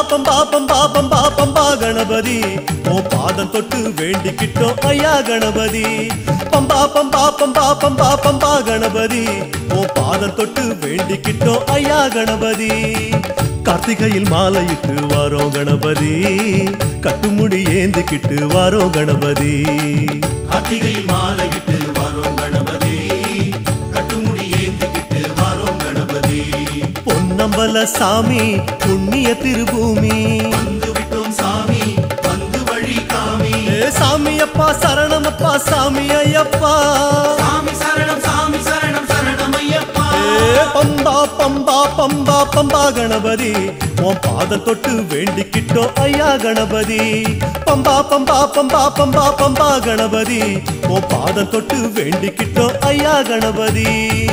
பம்பா பம்பா பம்பா பம்பா கணபதி ஓ பாதம் தொட்டு வேண்டிக்கிட்டோம் ஐயா கணபதி பம்பா பம்பா பம்பா பம்பா பம்பா கணபதி ஓ பாதம் தொட்டு வேண்டிக்கிட்டோம் ஐயா கணபதி கார்த்திகையில் மாலையிட்டு வாரோம் கணபதி கட்டுமுடி ஏந்திக்கிட்டு வாரோம் கணபதி கார்த்திகையில் மாலையிட்டு வரோம் கணபதி கட்டுமுடி ஏந்திக்கிட்டு வரோம் கணபதி பொன்னம்பல சாமி புண்ணிய திருபூமி வந்து விட்டோம் சாமி வந்து வழி காமி ஏ சாமி அப்பா சரணமப்பா சாமி ஐயப்பா சாமி சரணம் சாமி சரணம் சரணம் ஐயப்பா ஏ பம்பா பம்பா பம்பா பம்பா கணபதி உன் பாதம் தொட்டு வேண்டிக்கிட்டோம் ஐயா கணபதி பம்பா பம்பா பம்பா பம்பா பம்பா கணபதி உன் பாதம் தொட்டு வேண்டிக்கிட்டோம் ஐயா கணபதி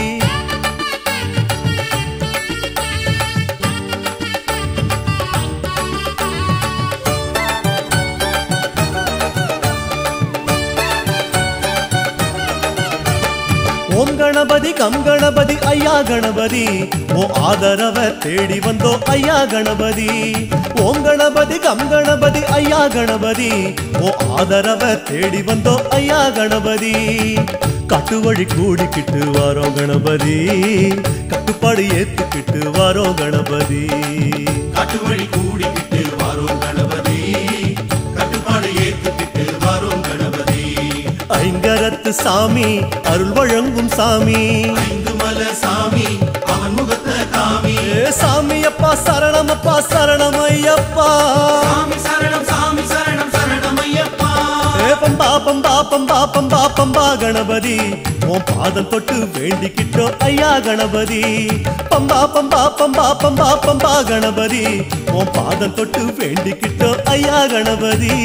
ஓம் கணபதி கம் கணபதி ஐயா கணபதி ஓ ஆதரவ தேடி வந்தோ ஐயா கணபதி ஓம் கணபதி கம் கணபதி ஐயா கணபதி ஓ ஆதரவ தேடி வந்தோ ஐயா கணபதி கட்டு வழி கூடிக்கிட்டு வாரோம் கணபதி கட்டுப்பாடு ஏத்துக்கிட்டு வாரோம் கணபதி காட்டு வழி கூடிக்கிட்டு வரோம் கணபதி கட்டுப்பாடு ஏத்துக்கிட்டு வரோம் கணபதி ஐங்கரத்து சாமி அருள் வழங்கும் சாமி ஐந்து மல சாமி அவன் முகத்த காமி ஏ சாமி அப்பா சரணமப்பா சரணம் ஐயப்பா சாமி சரணம் சாமி சரணம் சரணம் ஐயப்பா ஏ பம்பா பம்பா பம்பா பம்பா பம்பா கணபதி உன் பாதம் தொட்டு வேண்டிக்கிட்டோம் ஐயா கணபதி பம்பா பம்பா பம்பா பம்பா பம்பா கணபதி உன் பாதம் தொட்டு வேண்டிக்கிட்டோம் ஐயா கணபதி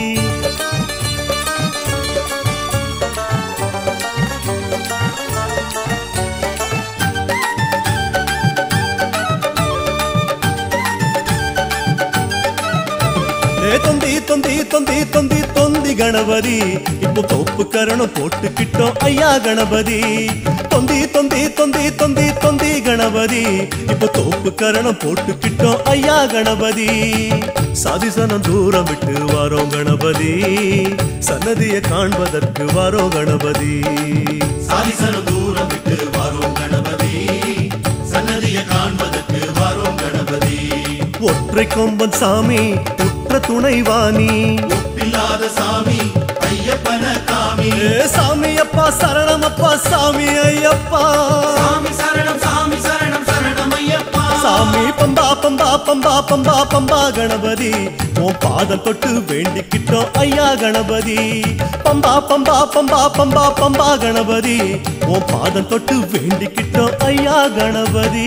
ஏ தொந்தி தொந்தி தொந்தி தொந்தி தொந்தி கணபதி இப்போ தோப்பு கரணம் போட்டுக்கிட்டோம் ஐயா கணபதி தொந்தி தொந்தி தொந்தி தொந்தி தொந்தி கணபதி இப்போ தோப்பு கரணம் போட்டுக்கிட்டோம் ஐயா கணபதி சாதிசனம் தூரம் விட்டு வாரோம் கணபதி சன்னதியை காண்பதற்கு வாரோம் கணபதி சாதிசனம் தூரம் விட்டு வரோம் கணபதி சன்னதிய காண்பதற்கு வரோம் கணபதி ஒற்றை கொம்பன் சாமி உற்ற துணைவாணி ஒப்பில்லாத சாமி ஐயப்பன காமி ஏ சாமி அப்பா சரணம் அப்பா சாமி ஐயப்பா சாமி சரணம் சாமி சரணம் சரணம் ஐயப்பா சாமி பம்பா பம்பா பம்பா பம்பா பம்பா கணபதி உன் பாதம் தொட்டு வேண்டிக்கிட்டோம் ஐயா கணபதி பம்பா பம்பா பம்பா பம்பா பம்பா கணபதி உன் பாதம் தொட்டு வேண்டிக்கிட்டோம் ஐயா கணபதி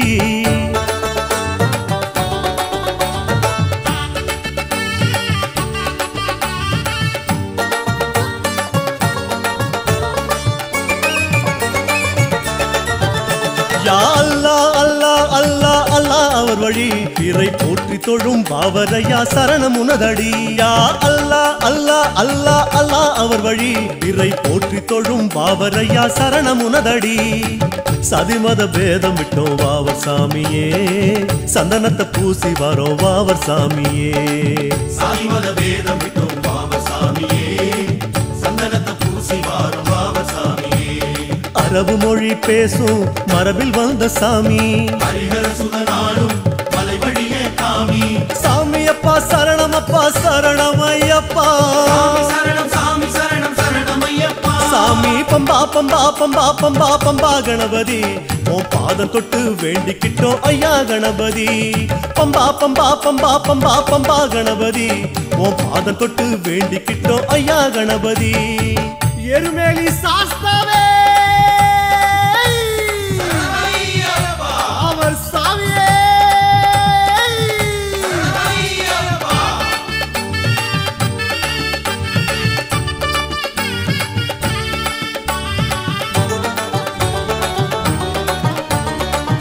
யா அல்லா அல்லா அல்லா அல்லா அவர் வழி பிறை போற்றி தொழும் பாவரையா சரணம் உனதடி யா அல்லா அல்லா அல்லா அல்லா அவர் வழி பிறை போற்றி தொழும் பாவரையா சரணம் உனதடி சதிமத பேதம் விட்டோம் வாவர் சாமியே சந்தனத்தை பூசி வரோம் வாவர் சாமியே சாதிமத வேதம் விட்டோம் பாவ சாமியே சந்தனத்தை பூசி வாரும் பாவ சாமியே அரபு மொழி பேசும் மரபில் வந்த சாமி ஹரிஹர சுதனாலும் மலை வழியே காமி சாமி அப்பா சரணம் அப்பா சரணம் ஐயப்பா சாமி சரணம் சாமி சரணம் சரணம் ஐயப்பா சாமி பம்பா பம்பா பம்பா பம்பா பம்பா கணபதி உன் பாதம் தொட்டு வேண்டிக்கிட்டோம் ஐயா கணபதி பம்பா பம்பா பம்பா பம்பா பம்பா கணபதி உன் பாதம் தொட்டு வேண்டிக்கிட்டோம் ஐயா கணபதி எருமேலி சாஸ்தாவே அவர் சாமியே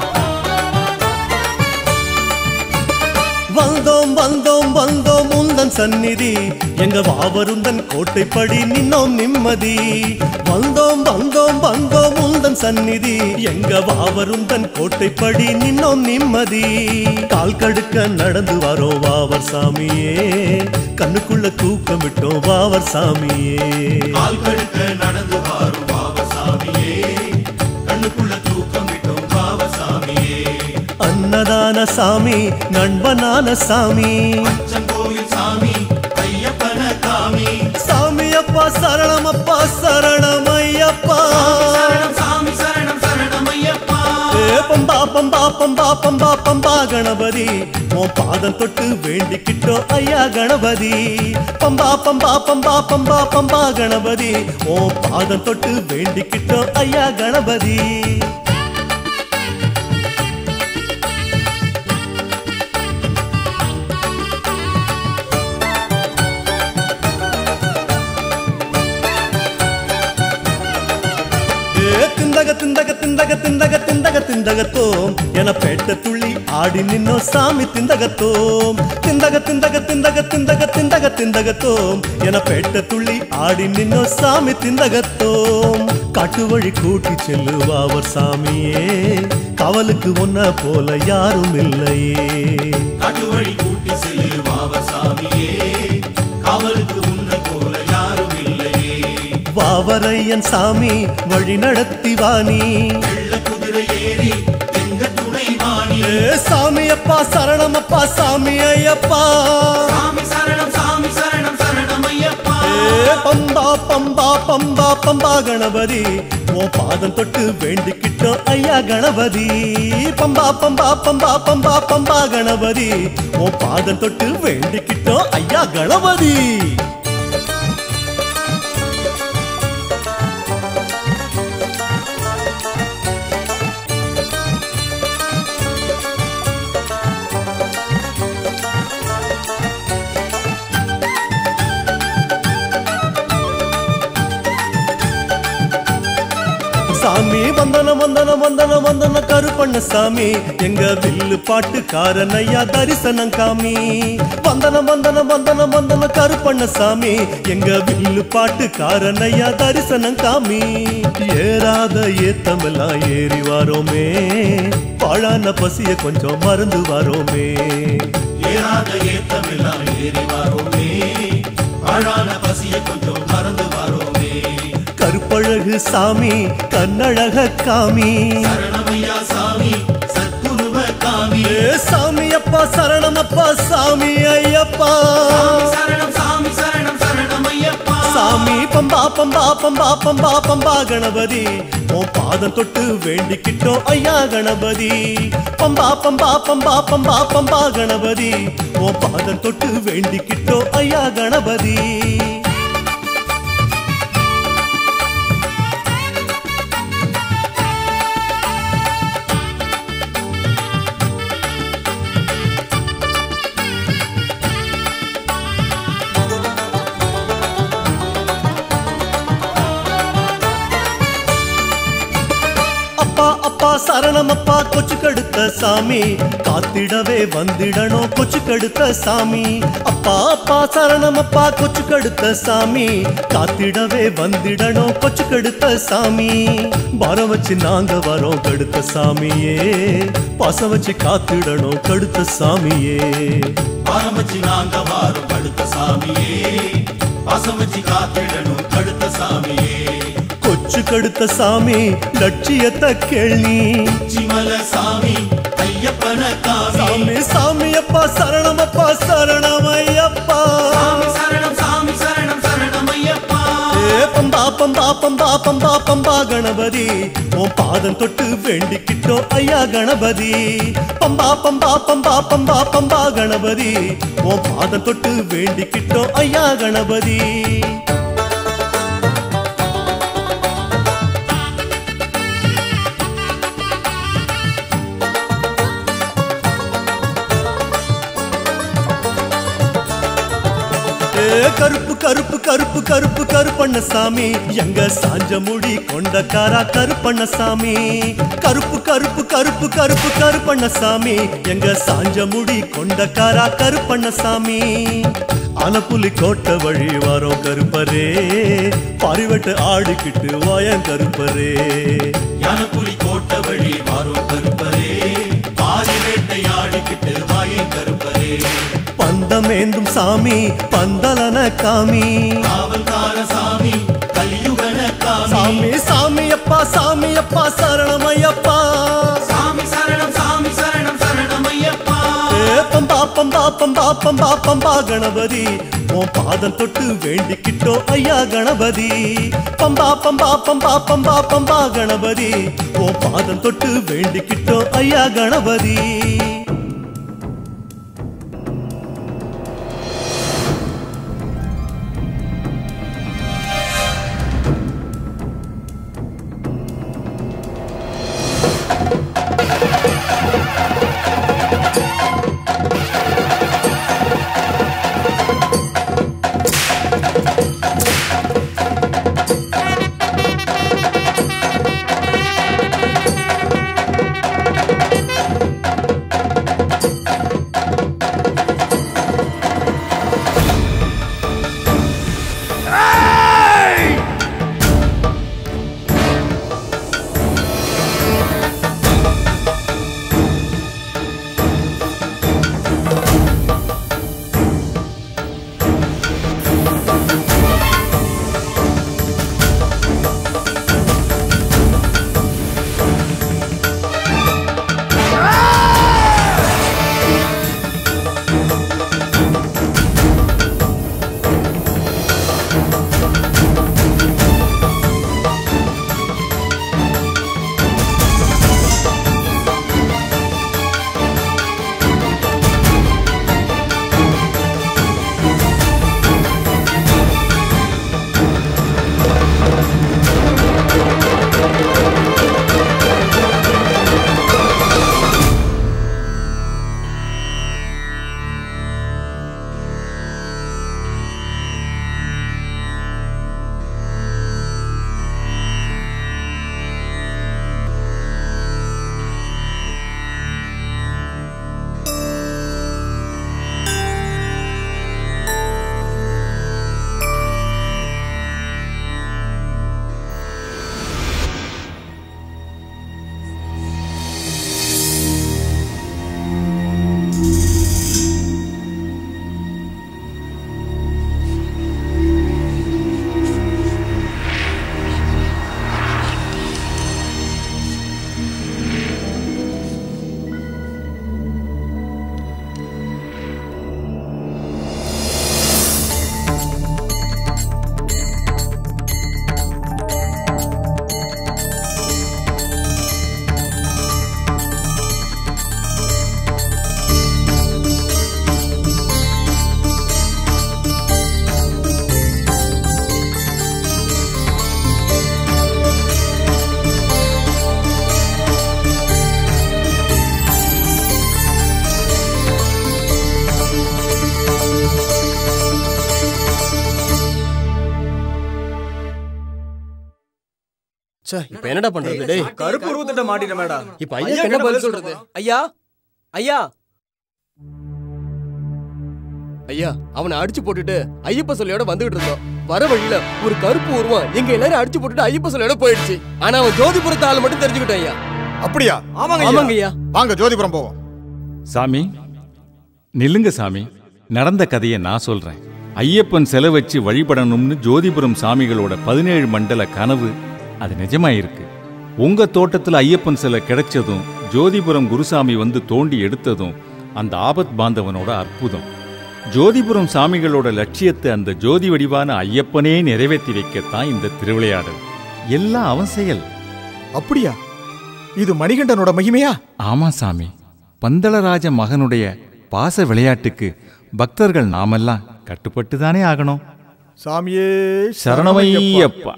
வந்தோம் வந்தோம் வந்தோம் உந்தன் உந்தன் சந்நிதி எங்க வாவருந்தன் கோட்டைப்படி நின்னோம் நிம்மதி வந்தோம் வந்தோம் வந்தோம் உந்தன் சந்நிதி எங்க வாவருந்தன் கோட்டைப்படி நின்னோம் நிம்மதி கால் கடுக்க நடந்து வரோம் வாவர் சாமியே கண்ணுக்குள்ள தூக்கம் விட்டோம் வாவர் சாமியே கால் கடுக்க நடந்து வாரும் பாவசாமியே கண்ணுக்குள்ள தூக்கம் விட்டோம் பாவசாமியே அன்னதான சாமி நண்பனான சாமி அச்சங்கோயில் சாமி ஐயப்பன காமி சாமி அப்பா சரணம் அப்பா சரணம் ஐயப்பா சரணம் சாமி சரணம் சரணம் ஐயப்பா ஏ பம்பா பம்பா பம்பா பம்பா பம்பா கணபதி உன் பாதம் தொட்டு வேண்டிக்கிட்டோ ஐயா கணபதி பம்பா பம்பா பம்பா பம்பா பம்பா கணபதி உன் பாதம் தொட்டு வேண்டிக்கிட்டோ ஐயா கணபதி ஏ திந்தக திந்தக திந்தக திந்தக திந்தக திந்தகத்தோம் என பேட்ட துள்ளி ஆடி நின்னோ சாமி திந்தகத்தோம் திந்தக திந்தக திந்தக திந்தக திந்தக திந்தகத்தோம் என பேட்ட துள்ளி ஆடி நின்னோ சாமி திந்தகத்தோம் காட்டு வழி கூட்டி செல்லுவாவர் சாமியே கவலுக்கு ஒன்ன போல யாரும் இல்லையே காட்டு வழி கூட்டி செல்லு பாவசாமியே காவலுக்கு உன்னை போல யாரும் இல்லையே வாவரையன் சாமி வழி நடத்தி வாணி வெள்ள குதிரை ஏறி எங்க துணை வாணி ஏ சாமி அப்பா சரணம் அப்பா சாமி ஐயப்பா சாமி சரணம் சாமி சரணம் சரணம் ஐயப்பா ஏ பம்பா பம்பா பம்பா பம்பா கணபதி உன் பாதம் தொட்டு வேண்டிக்கிட்டோம் ஐயா கணபதி பம்பா பம்பா பம்பா பம்பா பம்பா கணபதி உன் பாதம் தொட்டு வேண்டிக்கிட்டோம் ஐயா கணபதி சாமி வந்தனம் வந்தனம் வந்தனம் வந்தன கருப்பண்ண சாமி எங்க வில்லு பாட்டுக்காரன் ஐயா தரிசனம் காமி வந்தனம் வந்தனம் வந்தனம் வந்தன கருப்பண்ண சாமி எங்க வில்லு பாட்டுக்காரன் ஐயா தரிசனம் காமி ஏறாத ஏத்தமெல்லாம் ஏறி வாரோமே பாழான பசிய கொஞ்சம் மறந்து வாரோமே ஏறாத ஏத்தமெல்லாம் ஏறி வாரோமே ஆழான பசிய கொஞ்சம் மறந்து வாரோமே கருப்பழகு சாமி கண்ணழக காமி சரணமையா சாமி சத்குருவ காமி ஏ சாமி அப்பா சரணம் அப்பா சாமி ஐயப்பா சாமி சரணம் சாமி சரணம் சரணம் ஐயப்பா சாமி பம்பா பம்பா பம்பா பம்பா பம்பா கணபதி உன் பாதம் தொட்டு வேண்டிக்கிட்டோம் ஐயா கணபதி பம்பா பம்பா பம்பா பம்பா பம்பா கணபதி உன் பாதம் தொட்டு வேண்டிக்கிட்டோம் ஐயா கணபதி அப்பா அப்பா சரணம் அப்பா கொச்சு கடுத்த சாமி காத்திடவே வந்திடணும் கொச்சு கடுத்த சாமி அப்பா அப்பா சரணம் அப்பா கொச்சு கடுத்த சாமி காத்திடவே வந்திடணும் கொச்சு கடுத்த சாமி பாரம் வச்சு நாங்க வரோம் கடுத்த சாமியே பாசம் வச்சு காத்திடணும் கடுத்த சாமியே ஆரம்பிச்சு நாங்க வாரும் கடுத்த சாமியே பாசம் வச்சு காத்திடணும் கடுத்த சாமியே கொச்சு கடுத்த சாமி லட்சியத்தை கேள்வி சிமல சாமி ஐயப்பன காமி சாமி சாமி அப்பா சரணம் அப்பா சரணம் ஐயப்பா சாமி சரணம் சாமி சரணம் சரணம் ஐயப்பா ஏ பம்பா பம்பா பம்பா பம்பா பம்பா கணபதி உன் பாதம் தொட்டு வேண்டிக்கிட்டோம் ஐயா கணபதி பம்பா பம்பா பம்பா பம்பா பம்பா கணபதி உன் பாதம் தொட்டு வேண்டிக்கிட்டோம் ஐயா கணபதி ஏ கருப்பு கருப்பு கருப்பு கருப்பு கருப்பண்ண சாமி எங்க சாஞ்ச முடி கொண்டக்காரா கருப்பண்ண சாமி கருப்பு கருப்பு கருப்பு கருப்பு கருப்பண்ண சாமி எங்க சாஞ்ச முடி கொண்டக்காரா கருப்பண்ண சாமி அனப்புலி கோட்டை வழி வரோம் கருப்பரே பரிவட்டு ஆடிக்கிட்டு வாயன் கருப்பரே யானப்புலி கோட்ட வழி வாரும் கருப்பரே பாரி வேட்டையாடிக்கிட்டு வாயை கருப்பரே பந்தமேந்தும் சாமி பந்தலன காமி காவல்கார சாமி கலியுகன காமி சாமி சாமி அப்பா சாமி அப்பா சரணமையப்பா சாமி சரணம் சாமி சரணம் சரணம் ஐயப்பா ஏ பம்பா பம்பா பம்பா பம்பா பம்பா கணபதி உன் பாதம் தொட்டு வேண்டிக்கிட்டோ ஐயா கணபதி பம்பா பம்பா பம்பா பம்பா பம்பா கணபதி உன் பாதம் தொட்டு வேண்டிக்கிட்டோ ஐயா கணபதி ச்சே இப்போ என்னடா பண்றது டேய் கருப்பு உருவத்திட்ட மாட்டிட்ட மேடா இப்போ ஐயா என்ன பதில் சொல்றது ஐயா ஐயா ஐயா அவனை அடிச்சு போட்டுட்டு ஐயப்ப சொல்லியோட வந்துகிட்டு இருந்தோம் வர வழியில ஒரு கருப்பு உருவம் எங்க எல்லாரும் அடிச்சு போட்டுட்டு ஐயப்ப சொல்லியோட போயிடுச்சு ஆனா அவன் ஜோதிபுரத்து ஆள் மட்டும் தெரிஞ்சுக்கிட்டான் ஐயா அப்படியா ஆமாங்க ஆமாங்க ஐயா வாங்க ஜோதிபுரம் போவோம் சாமி நில்லுங்க சாமி நடந்த கதையை நான் சொல்றேன் ஐயப்பன் செலை வச்சு வழிபடணும்னு ஜோதிபுரம் சாமிகளோட பதினேழு மண்டல கனவு அது நிஜமாயிருக்கு உங்க தோட்டத்துல ஐயப்பன் சிலை கிடைச்சதும் ஜோதிபுரம் குருசாமி வந்து தோண்டி எடுத்ததும் அந்த ஆபத் பாந்தவனோட அற்புதம் ஜோதிபுரம் சாமிகளோட லட்சியத்தை அந்த ஜோதி வடிவான ஐயப்பனே நிறைவேற்றி வைக்கத்தான் இந்த திருவிளையாடல் எல்லாம் அவன் செயல் அப்படியா இது மணிகண்டனோட மகிமையா ஆமா சாமி பந்தளராஜ மகனுடைய பாச விளையாட்டுக்கு பக்தர்கள் நாமெல்லாம் கட்டுப்பட்டு தானே ஆகணும் சாமியே சரணமையப்பா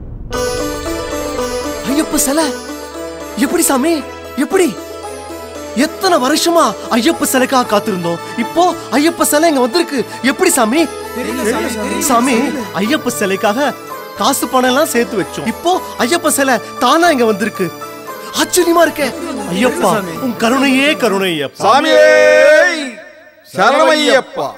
ஐயப்ப சிலை எப்படி சாமி எப்படி எத்தனை வருஷமா ஐயப்ப சிலைக்காக காத்திருந்தோம் இப்போ ஐயப்ப சிலை இங்க வந்திருக்கு எப்படி சாமி சாமி ஐயப்ப சிலைக்காக காசு பணம் எல்லாம் சேர்த்து வச்சோம் இப்போ ஐயப்ப சிலை தானா இங்க வந்திருக்கு ஆச்சரியமா இருக்கே ஐயப்பா உன் கருணையே கருணை ஐயப்பா சாமியே சரணமையப்பா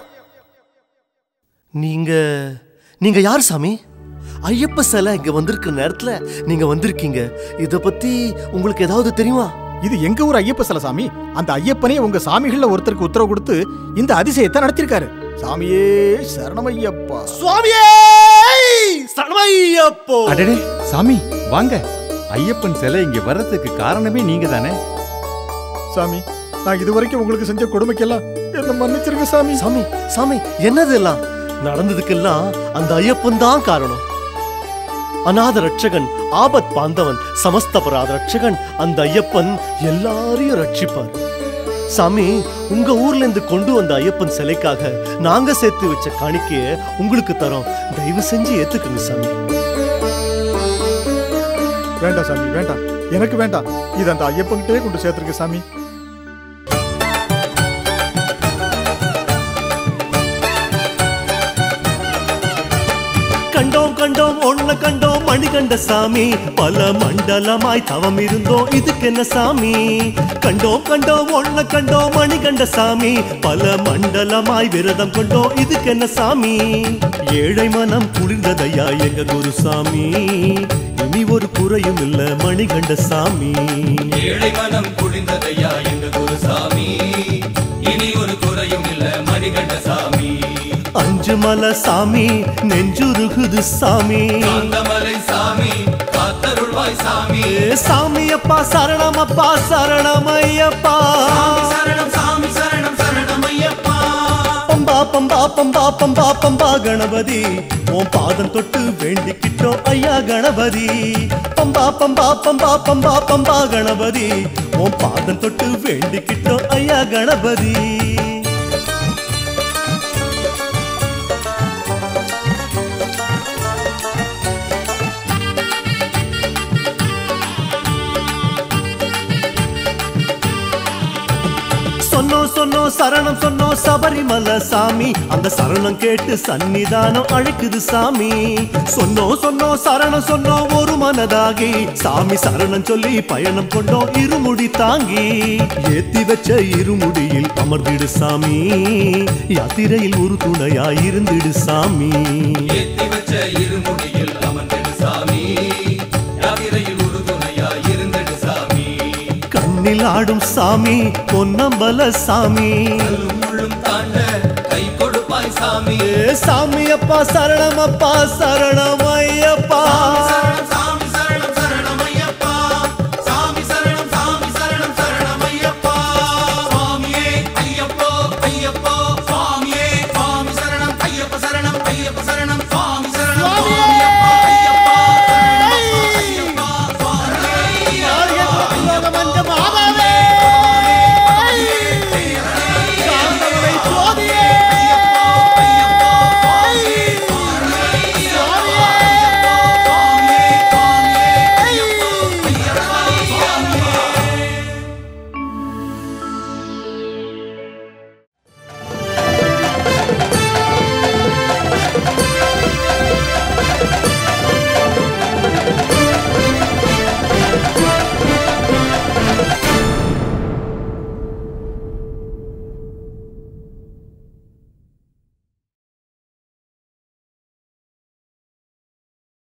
நீங்க நீங்க யார் சாமி ஐயப்ப சிலை இங்க வந்திருக்க நேரத்துல நீங்க வந்திருக்கீங்க இத பத்தி உங்களுக்கு ஏதாவது தெரியுமா இது எங்க ஊர் ஐயப்ப சிலை சாமி அந்த ஐயப்பனே உங்க சாமிகள்ல ஒருத்தருக்கு உத்தரவு கொடுத்து இந்த அதிசயத்தை நடத்திருக்காரு சாமியே சரணமையப்பா சுவாமியே சரணமையப்போ அடடே சாமி வாங்க ஐயப்பன் சிலை இங்க வர்றதுக்கு காரணமே நீங்க தானே சாமி நான் இதுவரைக்கும் உங்களுக்கு செஞ்ச கொடுமைக்கெல்லாம் என்ன மன்னிச்சிருங்க சாமி சாமி சாமி என்னது எல்லாம் நடந்ததுக்கெல்லாம் அந்த ஐயப்பன் தான் காரணம் அநாத ரட்சகன் ஆபத் பாந்தவன் சமஸ்தபராத ரட்சகன் அந்த ஐயப்பன் எல்லாரையும் ரட்சிப்பார் சாமி உங்க ஊர்ல இருந்து கொண்டு வந்த ஐயப்பன் சிலைக்காக நாங்க சேர்த்து வச்ச காணிக்கைய உங்களுக்கு தரோம் தயவு செஞ்சு ஏத்துக்குங்க சாமி வேண்டாம் சாமி வேண்டாம் எனக்கு வேண்டாம் இது அந்த ஐயப்பன்கிட்டே கொண்டு சேர்த்திருக்க சாமி கண்டோம் கண்டோம் ஒண்ண கண்டோம் மணிகண்ட சாமி பல மண்டலமாய் தவம் இருந்தோம் இதுக்கு என்ன சாமி கண்டோம் கண்டோம் ஒண்ண கண்டோம் மணிகண்ட சாமி பல மண்டலமாய் விரதம் கொண்டோம் இதுக்கு என்ன சாமி ஏழை மனம் குளிர்ந்ததையா எங்க குருசாமி இனி ஒரு குறையும் இல்ல மணிகண்ட சாமி ஏழை மனம் குளிர்ந்ததையா எங்க குருசாமி இனி ஒரு குறையும் இல்ல மணிகண்ட சாமி அஞ்சு மலை சாமி நெஞ்சுருகுது சாமி காந்தமலை சாமி காத்தருள்வாய் சாமி ஏ சாமி அப்பா சரணம் அப்பா சரணம் ஐயப்பா சரணம் சாமி சரணம் சரணம் ஐயப்பா பம்பா பம்பா பம்பா பம்பா பம்பா கணபதி உன் பாதம் தொட்டு வேண்டிக்கிட்டோம் ஐயா கணபதி பம்பா பம்பா பம்பா பம்பா பம்பா கணபதி உன் பாதம் தொட்டு வேண்டிக்கிட்டோம் ஐயா கணபதி சொன்னோம் சொன்னோம் சரணம் சொன்னோம் சபரிமலை சாமி அந்த சரணம் கேட்டு சன்னிதானம் அழைக்குது சாமி சொன்னோம் சொன்னோம் சரணம் சொன்னோம் ஒரு மனதாகி சாமி சரணம் சொல்லி பயணம் கொண்டோம் இருமுடி தாங்கி ஏத்தி வச்ச இருமுடியில் அமர்ந்திடு சாமி யாத்திரையில் ஒரு துணையாய் இருந்திடு சாமி ஏத்தி வச்ச இருமுடியில் அமர்ந்திடு சாமி யாத்திரையில் ஒரு துணையா இருந்திடு சாமி கண்ணில் ஆடும் சாமி பொன்னம்பல சாமி கல்லும் முள்ளும் தாண்ட கை கொடுப்பாய் சாமி ஏ சாமி அப்பா சரணம் அப்பா சரணம் ஐயப்பா சரணம்